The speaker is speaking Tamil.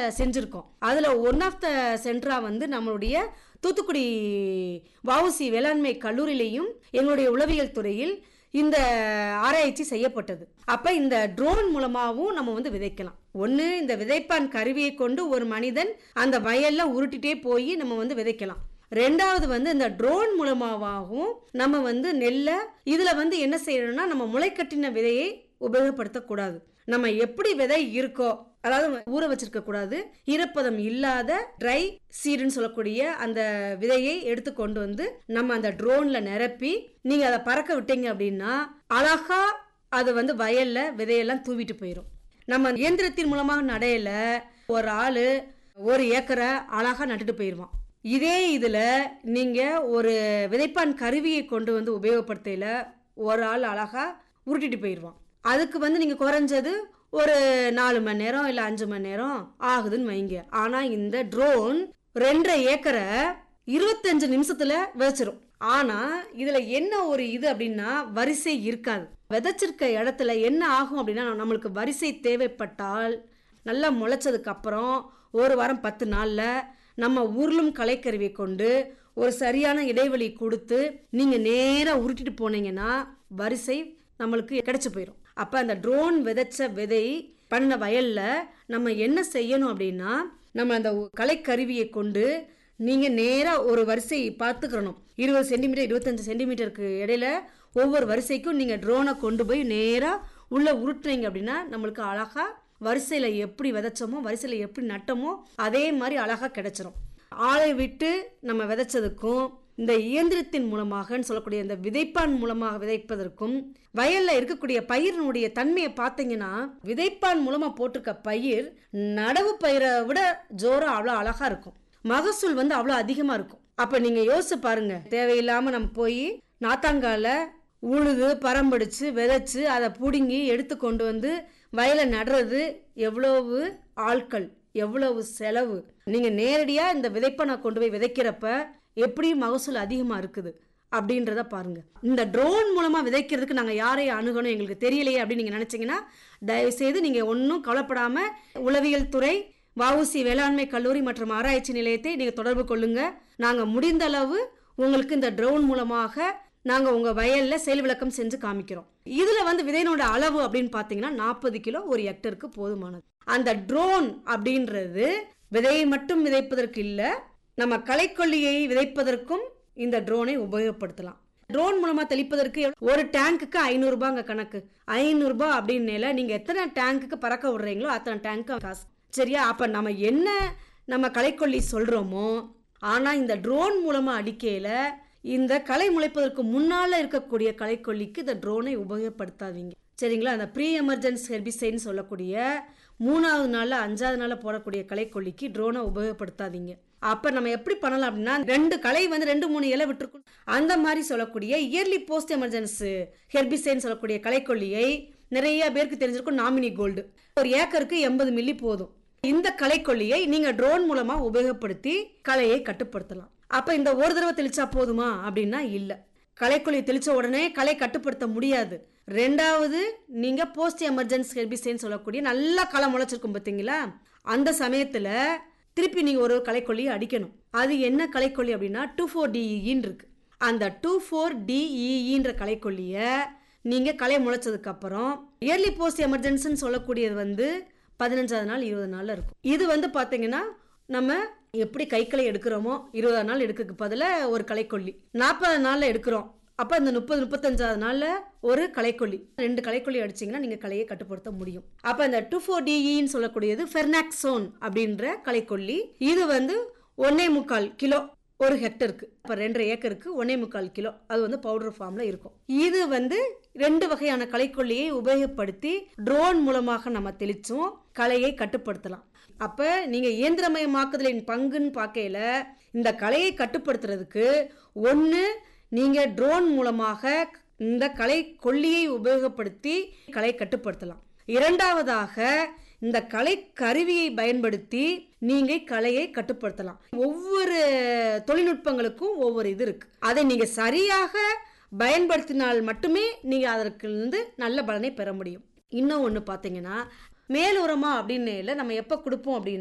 செஞ்சுருக்கோம் அதில் ஒன் ஆஃப் த சென்டரா வந்து நம்மளுடைய தூத்துக்குடி வஉசி வேளாண்மை கல்லூரியிலையும் எங்களுடைய உளவியல் துறையில் இந்த ஆராய்ச்சி செய்யப்பட்டது அப்ப இந்த ட்ரோன் மூலமாவும் நம்ம வந்து விதைக்கலாம் ஒன்று இந்த விதைப்பான் கருவியை கொண்டு ஒரு மனிதன் அந்த வயல்ல உருட்டிட்டே போய் நம்ம வந்து விதைக்கலாம் ரெண்டாவது வந்து இந்த ட்ரோன் மூலமாகவும் நம்ம வந்து நெல்லை இதுல வந்து என்ன செய்யணும்னா நம்ம முளைக்கட்டின விதையை உபயோகப்படுத்தக்கூடாது நம்ம எப்படி விதை இருக்கோ அதாவது ஊற வச்சிருக்க கூடாது ஈரப்பதம் இல்லாத ட்ரை சீடுன்னு சொல்லக்கூடிய அந்த விதையை எடுத்து கொண்டு வந்து நம்ம அந்த ட்ரோன்ல நிரப்பி நீங்க அதை பறக்க விட்டீங்க அப்படின்னா அழகா அது வந்து வயல்ல விதையெல்லாம் தூவிட்டு போயிடும் நம்ம இயந்திரத்தின் மூலமாக நடையில ஒரு ஆளு ஒரு ஏக்கரை அழகா நட்டுட்டு போயிடுவான் இதே இதுல நீங்க ஒரு விதைப்பான் கருவியை கொண்டு வந்து உபயோகப்படுத்தையில ஒரு ஆள் அழகா உருட்டிட்டு போயிடுவான் அதுக்கு வந்து நீங்க குறைஞ்சது ஒரு நாலு மணி நேரம் இல்லை அஞ்சு மணி நேரம் ஆகுதுன்னு வைங்க ஆனா இந்த ட்ரோன் ரெண்டரை ஏக்கரை இருபத்தஞ்சு நிமிஷத்துல விதைச்சிரும் ஆனா இதுல என்ன ஒரு இது அப்படின்னா வரிசை இருக்காது விதைச்சிருக்க இடத்துல என்ன ஆகும் அப்படின்னா நம்மளுக்கு வரிசை தேவைப்பட்டால் நல்லா முளைச்சதுக்கு அப்புறம் ஒரு வாரம் பத்து நாள்ல நம்ம உருளும் கலைக்கருவியை கொண்டு ஒரு சரியான இடைவெளி கொடுத்து நீங்க நேரா உருட்டிட்டு போனீங்கன்னா வரிசை நம்மளுக்கு கிடைச்சு போயிடும் அப்ப அந்த ட்ரோன் விதைச்ச விதை பண்ண வயல்ல நம்ம என்ன செய்யணும் அப்படின்னா நம்ம அந்த உ- கலைக்கருவியை கொண்டு நீங்க நேரா ஒரு வரிசை பார்த்துக்கிறணும் இருபது சென்டிமீட்டர் இருபத்தஞ்சு சென்டிமீட்டருக்கு இடையில ஒவ்வொரு வரிசைக்கும் நீங்க ட்ரோனை கொண்டு போய் நேரா உள்ள உருட்டுனீங்க அப்படின்னா நம்மளுக்கு அழகா வரிசையில எப்படி விதைச்சோமோ வரிசையில எப்படி நட்டமோ அதே மாதிரி அழகா கிடைச்சிரும் ஆளை விட்டு நம்ம விதைச்சதுக்கும் இந்த இயந்திரத்தின் மூலமாகன்னு சொல்லக்கூடிய இந்த விதைப்பான் மூலமாக விதைப்பதற்கும் வயல்ல இருக்கக்கூடிய பயிரினுடைய தன்மையை பார்த்தீங்கன்னா விதைப்பான் மூலமா போட்டிருக்க பயிர் நடவு பயிரை விட ஜோரா அவ்வளோ அழகா இருக்கும் மகசூல் வந்து அவ்வளோ அதிகமா இருக்கும் அப்ப நீங்க யோசிச்சு பாருங்க தேவையில்லாம நம்ம போய் நாத்தாங்கால உழுது பரம்படிச்சு விதைச்சு அதை பிடுங்கி எடுத்து கொண்டு வந்து வயலை நடுறது எவ்வளவு ஆட்கள் எவ்வளவு செலவு நீங்க நேரடியா இந்த விதைப்பனை கொண்டு போய் விதைக்கிறப்ப எப்படி மகசூல் அதிகமா இருக்குது அப்படின்றத பாருங்க இந்த ட்ரோன் மூலமா விதைக்கிறதுக்கு நாங்க யாரையும் அணுகணும் எங்களுக்கு தெரியலையே அப்படின்னு நீங்க நினைச்சீங்கன்னா தயவு செய்து நீங்க ஒன்றும் கவலைப்படாம உளவியல் துறை வஉசி வேளாண்மை கல்லூரி மற்றும் ஆராய்ச்சி நிலையத்தை நீங்க தொடர்பு கொள்ளுங்க நாங்க முடிந்த அளவு உங்களுக்கு இந்த ட்ரோன் மூலமாக நாங்க உங்க வயல்ல செயல் விளக்கம் செஞ்சு காமிக்கிறோம் இதுல வந்து விதையினோட அளவு அப்படின்னு பாத்தீங்கன்னா நாற்பது கிலோ ஒரு ஹெக்டருக்கு போதுமானது அந்த ட்ரோன் அப்படின்றது விதையை மட்டும் விதைப்பதற்கு இல்ல நம்ம களைக்கொல்லியை விதைப்பதற்கும் இந்த ட்ரோனை உபயோகப்படுத்தலாம் ட்ரோன் மூலமா தெளிப்பதற்கு ஒரு டேங்குக்கு ஐநூறு ரூபாங்க கணக்கு ஐநூறு ரூபாய் அப்படின்னால நீங்க எத்தனை டேங்குக்கு பறக்க விடுறீங்களோ அத்தனை டேங்க்கு காசு சரியா அப்ப நம்ம என்ன நம்ம களைக்கொல்லி சொல்றோமோ ஆனா இந்த ட்ரோன் மூலமா அடிக்கையில இந்த களை முளைப்பதற்கு முன்னால இருக்கக்கூடிய களைக்கொல்லிக்கு இந்த ட்ரோனை உபயோகப்படுத்தாதீங்க சரிங்களா அந்த ப்ரீ எமர்ஜென்சி ஹெர்பிசைன்னு சொல்லக்கூடிய மூணாவது நாள்ல அஞ்சாவது நாள்ல போடக்கூடிய களைக்கொல்லிக்கு ட்ரோனை உபயோகப்படுத்தாதீங்க அப்ப நம்ம எப்படி பண்ணலாம் அப்படின்னா ரெண்டு களை வந்து ரெண்டு மூணு இலை விட்டுருக்கும் அந்த மாதிரி சொல்லக்கூடிய இயர்லி போஸ்ட் எமர்ஜென்சி ஹெர்பிசைன்னு சொல்லக்கூடிய களைக்கொல்லியை நிறைய பேருக்கு தெரிஞ்சிருக்கும் நாமினி கோல்டு ஒரு ஏக்கருக்கு எண்பது மில்லி போதும் இந்த களைக்கொல்லியை நீங்க ட்ரோன் மூலமா உபயோகப்படுத்தி களையை கட்டுப்படுத்தலாம் அப்ப இந்த ஒரு தடவை தெளிச்சா போதுமா அப்படின்னா இல்ல களைக்கொல்லி தெளிச்ச உடனே களை கட்டுப்படுத்த முடியாது ரெண்டாவது நீங்க போஸ்ட் எமர்ஜென்சி ஹெர்பிசைன்னு சொல்லக்கூடிய நல்லா களை முளைச்சிருக்கும் பார்த்தீங்களா அந்த சமயத்துல திருப்பி நீங்க ஒரு களைக்கொல்லியை அடிக்கணும் அது என்ன களைக்கொல்லி அப்படின்னா டூ ஃபோர் டிஇன்னு இருக்கு அந்த டூ ஃபோர் டிஇன்ற களைக்கொல்லியை நீங்க களை முளைச்சதுக்கு அப்புறம் இயர்லி போஸ்ட் எமர்ஜென்சின்னு சொல்லக்கூடியது வந்து பதினஞ்சாவது நாள் இருபது நாள்ல இருக்கும் இது வந்து பாத்தீங்கன்னா நம்ம எப்படி கைக்களை எடுக்கிறோமோ இருபதாம் நாள் எடுக்கிறதுக்கு பதிலாக ஒரு களைக்கொல்லி நாற்பது நாள்ல எடுக்கிறோம் அப்போ இந்த முப்பது முப்பத்தஞ்சாவது நாள்ல ஒரு களைக்கொல்லி ரெண்டு களைக்கொல்லி அடிச்சீங்கன்னா நீங்க களையை கட்டுப்படுத்த முடியும் அப்போ இந்த டூ ஃபோர் டிஇன்னு சொல்லக்கூடியது ஃபெர்னாக்சோன் அப்படின்ற களைக்கொல்லி இது வந்து ஒன்னே முக்கால் கிலோ ஒரு ஹெக்டருக்கு இப்போ ரெண்டரை ஏக்கருக்கு ஒன்னே முக்கால் கிலோ அது வந்து பவுடர் ஃபார்ம்ல இருக்கும் இது வந்து ரெண்டு வகையான களைக்கொல்லியை உபயோகப்படுத்தி ட்ரோன் மூலமாக நம்ம தெளிச்சும் களையை கட்டுப்படுத்தலாம் அப்ப நீங்க இயந்திரமயமாக்குதலின் பங்குன்னு பார்க்கையில இந்த களையை கட்டுப்படுத்துறதுக்கு ஒன்று நீங்க ட்ரோன் மூலமாக இந்த கலை கொல்லியை உபயோகப்படுத்தி களை கட்டுப்படுத்தலாம் இரண்டாவதாக இந்த கலை கருவியை பயன்படுத்தி நீங்க கலையை கட்டுப்படுத்தலாம் ஒவ்வொரு தொழில்நுட்பங்களுக்கும் ஒவ்வொரு இது இருக்கு அதை நீங்க சரியாக பயன்படுத்தினால் மட்டுமே நீங்க அதற்கு இருந்து நல்ல பலனை பெற முடியும் இன்னும் ஒன்று பார்த்தீங்கன்னா மேலுரமா அப்படின்னு நம்ம எப்போ கொடுப்போம் அப்படின்னா